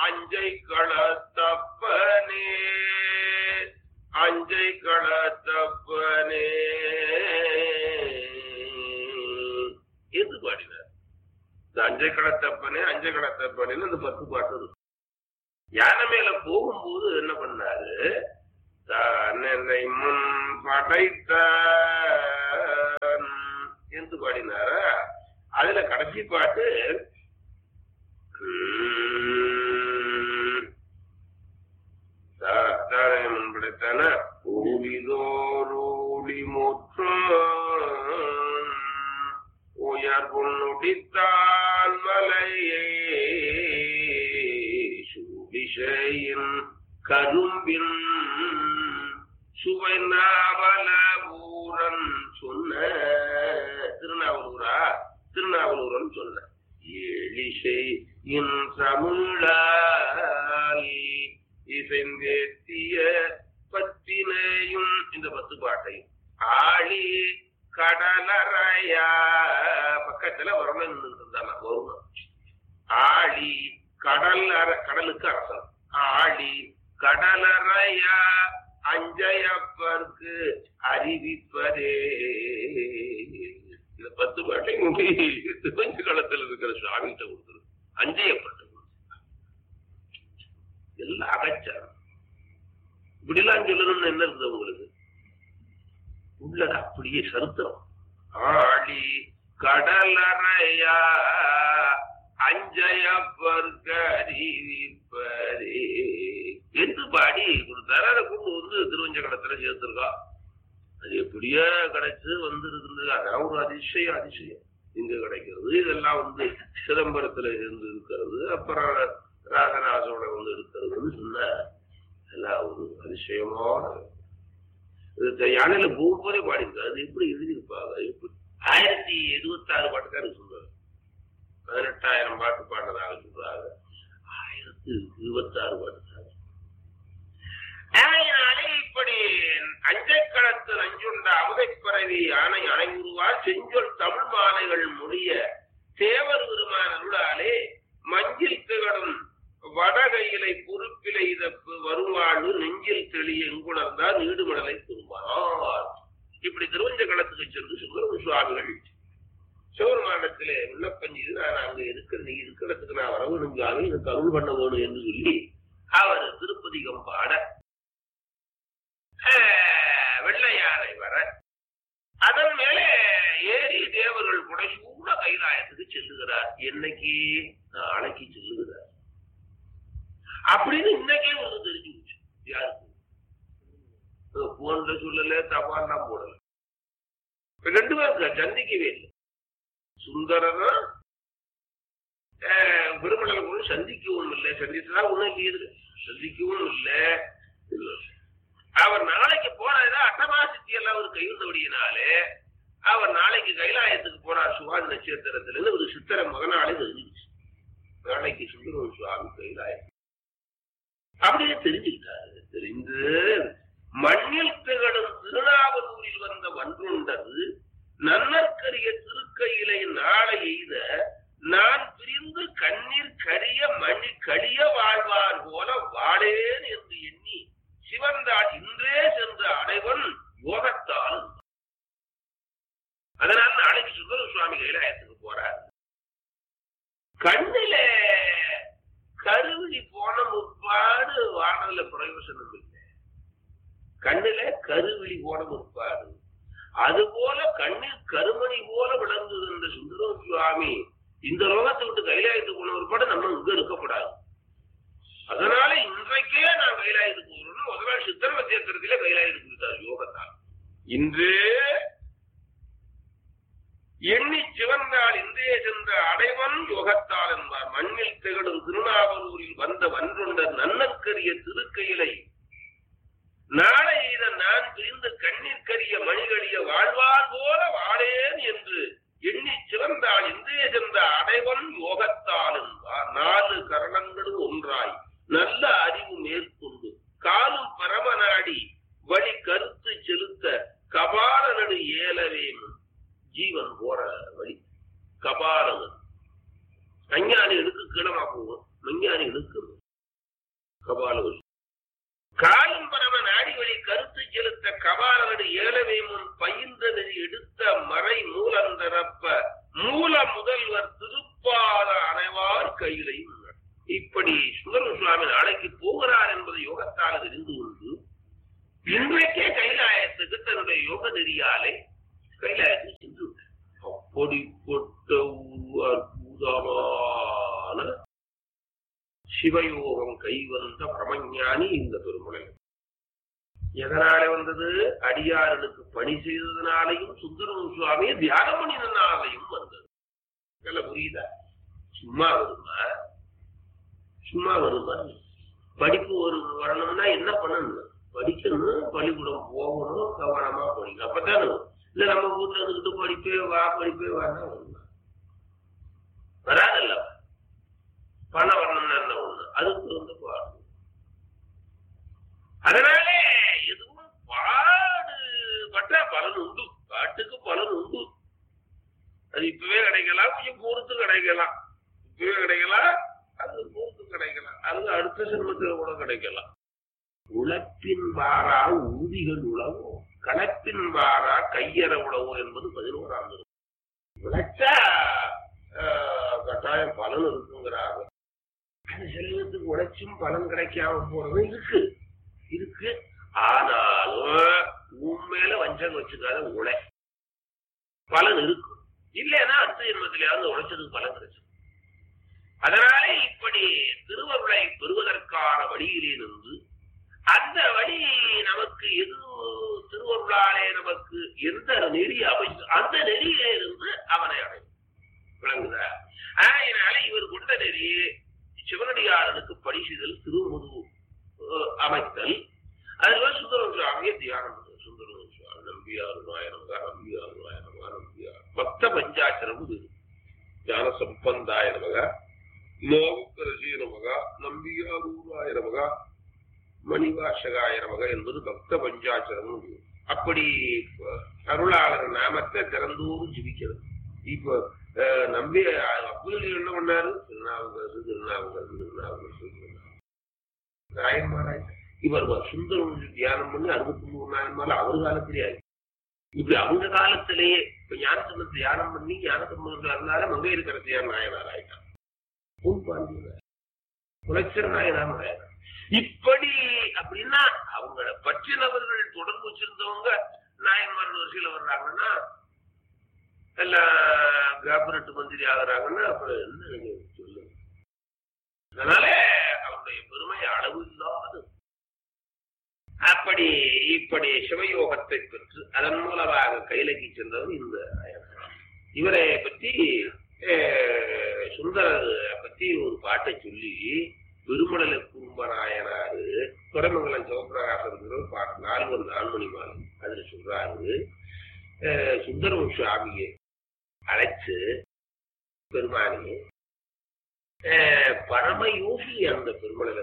அஞ்சை களத்தப்பனே அஞ்சை களத்தப்பனே என்று பாடினார் இந்த அஞ்சை களத்தப்பனே அஞ்சை களத்தப்பனேன்னு இந்த பத்து பாட்டு இருக்கு யானை மேல போகும்போது என்ன பண்ணாரு தன்னை முன் படைத்த என்று பாடினாரா அதுல கடைசி பாட்டு உம், த- தன்னை முன் படைத்தன ஊழிதோரோடி முற்றும் உயர் பொன்னுடித்தான் மலையை சுடிசையின் கரும்பின் சுவை நாவலூரன் சொன்ன திருநாவலூரா திருநாவலூரன் சொன்ன எளிசை இன் தமிழால் இசைந்தேத்திய பத்தினையும் இந்த பத்து பாட்டையும் ஆளி கடலறையா பக்கத்துல வரணும் இருந்தாங்க வருணம் ஆளி கடல் அர- கடலுக்கு அரசன் ஆளி கடலறையா அஞ்சையப்பருக்கு அறிவிப்பதே இந்த பத்து பாட்டை திருவஞ்ச காலத்தில் இருக்கிற சுவாமிகிட்ட கொடுத்துரு அஞ்சையப்பட்டு எல்லாம் அகச்சாரம் இப்படிலாம் சொல்லணும்னு என்ன இருக்குது உங்களுக்கு உள்ளது அப்படியே சரித்திரம் ஆளி கடலறையா அஞ்சையப்பருக்கு அறிவிப்பதே என்று பாடி கொடுத்தாரு அதை கொண்டு வந்து திருவஞ்சகடத்துல சேர்த்திருக்கோம் அது எப்படியோ கிடைச்சு வந்து இருக்குது அதான் ஒரு அதிசயம் அதிசயம் இங்க கிடைக்கிறது இதெல்லாம் வந்து சிதம்பரத்துல இருந்து இருக்கிறது அப்புறம் ராகராஜோட வந்து இருக்கிறதுன்னு சொன்ன எல்லாம் ஒரு அதிசயமான இது யானையில போகும்போதே பாடியிருக்காரு அது எப்படி எழுதியிருப்பாங்க எப்படி ஆயிரத்தி இருபத்தாறு பாட்டுக்காரு சொல்றாரு பதினெட்டாயிரம் பாட்டு பாடினதாக சொல்றாங்க ஆயிரத்தி இருபத்தாறு பாட்டுக்காரு ஆகையினாலே இப்படி அஞ்சைக்களத்து நஞ்சுண்ட அமுதைப்பறவை யானை அனைவுருவா செஞ்சொல் தமிழ் மாலைகள் முடிய தேவர் பெருமான அருளாலே மஞ்சில் திகழும் வடகையிலை பொறுப்பிலை இதப்பு வருவாழ்வு நெஞ்சில் தெளிய எங்குணர்ந்தார் நீடுமடலை திரும்பார் இப்படி திருவஞ்ச களத்துக்கு சென்று சுந்தரம சுவாமிகள் சிவபெருமானத்திலே விண்ணப்பம் செய்து நான் அங்க இருக்கிற நீ இருக்கிறதுக்கு நான் வர வேணுங்காக எனக்கு அருள் பண்ண வேணும் என்று சொல்லி அவர் திருப்பதிகம் பாட ஆஹ், வெள்ளை யானை வர அதன் மேலே ஏறி தேவர்கள் புடைசூட கைலாயத்துக்கு செல்லுகிறார் என்னைக்கு நாளைக்கு செல்லுகிறார் அப்படின்னு இன்னைக்கே ஒரு தெரிஞ்சு போச்சு யாருக்கு போன்ல சொல்லல தபால்லாம் போடல இப்ப ரெண்டு பேருக்கு சந்திக்கவே இல்லை சுந்தரனா பெருமளவு கூட சந்திக்கவும் இல்லை சந்தித்ததா ஒண்ணும் இல்லையே சந்திக்கவும் இல்லை அவர் நாளைக்கு போனதா அட்டமாசித்தி எல்லாம் அவர் கைவிட்டபடியினாலே அவர் நாளைக்கு கைலாயத்துக்கு போனார் சுவாமி நட்சத்திரத்துல இருந்து ஒரு சித்திரை மகனாலே தெரிஞ்சிருச்சு நாளைக்கு சுந்தர சுவாமி கைலாயம் அப்படியே தெரிஞ்சுக்கிட்டாரு தெரிந்து மண்ணில் திகழும் திருநாவலூரில் வந்த வன்றுண்டது நன்னற்கரிய திருக்கையிலை நாளை எய்த நான் பிரிந்து கண்ணீர் கரிய மணி கடிய வாழ்வார் போல வாழேன் என்று எண்ணி சிவந்தாள் இன்றே சென்று அடைவன் யோகத்தால் அதனால நாளைக்கு சுந்தர சுவாமி கைலாயத்துக்கு போறார் கண்ணில கருவிழி போன முற்பாடு வானல பிரயோசனம் இல்லை கண்ணுல கருவிழி போன முற்பாடு அதுபோல கண்ணில் கருமணி போல விளங்குகின்ற சுந்தர சுவாமி இந்த லோகத்தை விட்டு கைலாயத்துக்கு போன ஒருபாடு நம்ம இங்க இருக்கக்கூடாது அதனால இன்றைக்கே நான் கைலாயத்துக்கு போகணும்னு முதல் நாள் சித்திர வத்தியத்திலே கைலாயத்துக்கு கொடுத்தார் யோகத்தால் இன்றே எண்ணி சிவந்தால் இன்றே சென்ற அடைவன் யோகத்தால் என்பார் மண்ணில் திகழும் திருநாவலூரில் வந்த வன்றுண்ட நன்னற்கரிய திருக்கையிலை நாளை இத நான் பிரிந்து கண்ணீர் கரிய மணிகளிய வாழ்வார் போல வாழேன் என்று எண்ணி சிவந்தால் இன்றே சென்ற அடைவன் யோகத்தால் என்பார் நாலு கரணங்களும் ஒன்றாய் நல்ல அறிவு மேற்கொண்டு காலும் பரமநாடி வழி கருத்து செலுத்த கபால நடு ஏலவேனும் ஜீவன் போற வழி கபாலங்கள் அஞ்ஞானிகளுக்கு கீழமா போகும் விஞ்ஞானிகளுக்கு கபாலோசி காலும் பரம நாடி வழி கருத்து செலுத்த கபாலனடு ஏலவே முன் பயின்றதை எடுத்த மறை மூலந்தரப்ப மூல முதல்வர் திருப்பாத அனைவார் கையிலை இப்படி சுந்தர சுவாமி நாளைக்கு போகிறார் என்பதை யோகத்தால் தெரிந்து கொண்டு இன்றைக்கே கைலாயத்துக்கு தன்னுடைய யோக நெறியாலே கைலாயத்துக்கு சென்று விட்டார். அப்படிப்பட்ட ஒரு அற்புதமான சிவயோகம் கைவந்த பிரமஞானி இந்த பெருமுனை எதனால வந்தது அடியார்களுக்கு பணி செய்ததுனாலையும் சுந்தரம் சுவாமியை தியானம் பண்ணினாலையும் வந்தது நல்லா புரியுதா சும்மா வருமா சும்மா வருமா படிப்பு ஒரு வரணும்னா என்ன பண்ணணும் படிக்கணும் பள்ளிக்கூடம் போகணும் கவனமா படிக்கணும் அப்பதானே வரும். இல்ல நம்ம வீட்டுல இருந்துகிட்டு படிப்பே வா படிப்பே வானா வருமா வராதல்ல பணம் வரணும்னா என்ன ஒண்ணு அதுக்கு வந்து பாடணும் அதனாலே எதுவும் பாடு பட்டா பலன் உண்டு பாட்டுக்கு பலன் உண்டு அது இப்பவே கிடைக்கலாம் கொஞ்சம் பொறுத்து கிடைக்கலாம் இப்பவே கிடைக்கலாம் அது பொறுத்து கிடைக்கலாம் அது அடுத்த ஜென்மத்தில் கூட கிடைக்கலாம் உழைப்பின் வாரா ஊதிகள் உழவோ கணப்பின் வாரா கையற உழவோ என்பது பதினோராம் திருக்குறள். உழைச்சா ஆஹ், கட்டாயம் பலன் இருக்குங்கிறாங்க அது செல்வத்துக்கு உழைச்சும் பலன் கிடைக்காம போறது இருக்கு இருக்கு ஆனாலும் உண்மையில வஞ்சகம் வச்சுக்காத உழை பலன் இருக்கும் இல்லைன்னா அடுத்த ஜென்மத்திலேயாவது உழைச்சதுக்கு பலன் கிடைச்சு அதனால இப்படி திருவருளை பெறுவதற்கான வழியிலே நின்று அந்த வழி நமக்கு எது திருவருளாலே நமக்கு எந்த நெறி அமைச்சு அந்த நெறியிலே இருந்து அவனை அடையும் விளங்குதா அதனால இவர் கொண்ட நெறி சிவனடியாரனுக்கு படிசுதல் திருமுது அஹ், அமைத்தல் அதுல சுந்தரம் சுவாமியை தியானம் பண்ணுறது சுந்தரம் சுவாமி நம்பியார் நாயனமகா நம்பியார் நாயனமகா நம்பியார் பக்த பஞ்சாட்சரம் இது ஞான சம்பந்தாய நமக மோகரசீ நமக நம்பியாரூராய நமக மணிவாசகாய நமக என்பது பக்த பஞ்சாட்சரம் இது. அப்படி அஹ், அருளாளர் நாமத்தை திறந்தோறும் ஜிபிக்கிறது இப்ப அஹ், நம்பி அப்படி என்ன பண்ணாரு திருநாவுக்கரசு திருநாவுக்கரசு திருநாவுக்கரசு திருநாவுக்கரசு. நாயன்மாராய் இவர் சுந்தரம் தியானம் பண்ணி அறுபத்தி மூணு நாயன்மார் அவர் காலத்திலே ஆயிடுச்சு. இப்படி அவங்க காலத்திலேயே இப்ப ஞானசம்பந்த தியானம் பண்ணி ஞானசம்பந்தத்தில் இருந்தாலும் மங்கை இருக்கிற தியான நாயனார் ஆயிட்டான் பூம்பாண்டியனார் குலச்சர் நாயனார் நாயனார் இப்படி அப்படின்னா அவங்கள பற்றினவர்கள் தொடர்பு வச்சிருந்தவங்க நாயன்மார் வரிசையில வர்றாங்கன்னா எல்லாம் கேபினட் மந்திரி ஆகுறாங்கன்னா அப்புறம் என்ன நீங்க சொல்லுங்க அதனால அவருடைய பெருமை அளவு இல்லாது அப்படி இப்படி சிவயோகத்தை பெற்று அதன் மூலமாக கைலகி சென்றவர் இந்த நாயனார். இவரை பற்றி அஹ், சுந்தரர் பற்றி ஒரு பாட்டை சொல்லி பெருமடல கும்பநாயனாரு துறைமங்கலம் சிவபிரகாசம் பாட்டு நால்வர் நான்மணி மாலை அதுல சொல்றாரு அஹ், சுந்தரம் சுவாமியை அழைச்சு பெருமானி அஹ், பரம யோகி அந்த பெருமடல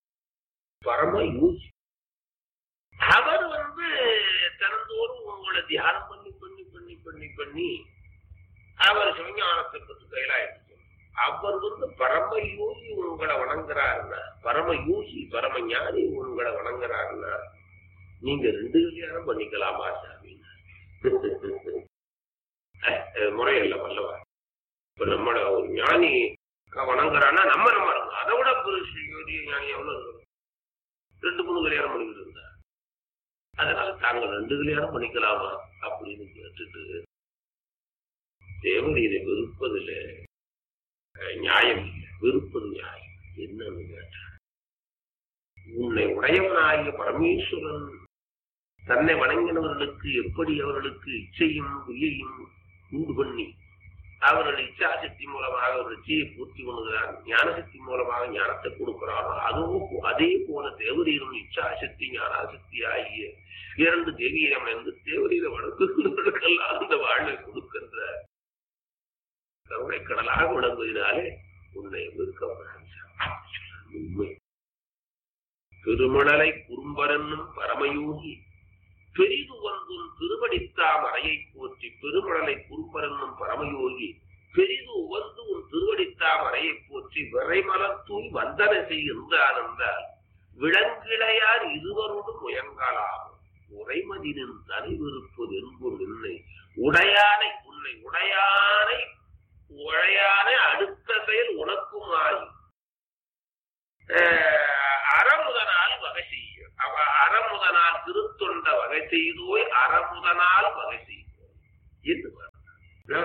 பரம யோகி அவர் வந்து தினந்தோறும் உங்களை தியானம் பண்ணி பண்ணி பண்ணி பண்ணி பண்ணி அவர் சிவஞானத்தை பற்றி கைலாயத்துக்கு அவர் வந்து பரம யோகி உங்களை வணங்குறாருன்னா பரம யோகி பரம ஞானி உங்களை வணங்குறாருன்னா நீங்க ரெண்டு கல்யாணம் பண்ணிக்கலாமா சாமி முறையல்ல வல்லவா இப்ப நம்மள ஒரு ஞானி வணங்குறான்னா நம்ம நம்ம இருக்கணும் அதை விட பெரிய ஞானி எவ்வளவு இருக்கணும் ரெண்டு மூணு கல்யாணம் பண்ணிக்கிட்டு இருந்தா அதனால தாங்கள் ரெண்டு கல்யாணம் பண்ணிக்கலாமா அப்படின்னு கேட்டுட்டு தேவன் இதை வெறுப்பதில் அஹ், நியாயம் இல்லை வெறுப்பது நியாயம் என்னன்னு கேட்டார் உன்னை உடையவனாகிய பரமேஸ்வரன் தன்னை வணங்கினவர்களுக்கு எப்படி அவர்களுக்கு இச்சையும் பொய்யையும் உண்டு பண்ணி அவர்கள் இச்சாசக்தி மூலமாக ஒரு இச்சையை பூர்த்தி பண்ணுகிறார் ஞானசக்தி மூலமாக ஞானத்தை கொடுக்கிறாரோ அதோ போ- அதே போல தேவரீரும் இச்சாசக்தி ஞானாசக்தி ஆகிய இரண்டு தெய்வீரம் என்று தேவரீர வணங்குகிறவர்களுக்கெல்லாம் அந்த வாழ்வை கொடுக்கின்ற கருணை கடலாக விளங்குவதனாலே உன்னை வெறுக்க உண்மை திருமணலை குறும்பரன்னும் பரமயோகி பெரிது வந்தும் திருவடித்தாம் அறையை போற்றி பெருமணலை குறும்பரன்னும் பரமயோகி பெரிது உவந்து உன் திருவடித்தாம் அறையை போற்றி விரைமலத்தூய் வந்தனை செய்கின்றான் என்றால் விளங்கிளையார் இருவரோடு முயங்கலாகும் உரைமதினின் தனிவிருப்பது என்பது இல்லை உடையானை உன்னை உடையானை உடையானை அடுத்த செயல் உனக்கும் ஆயும் அறமுதனால் வகை செய்யும் அவ அறமுதனால் திருத்தொண்ட வகை செய்தோய் அறமுதனால் வகை செய்வோம் என்று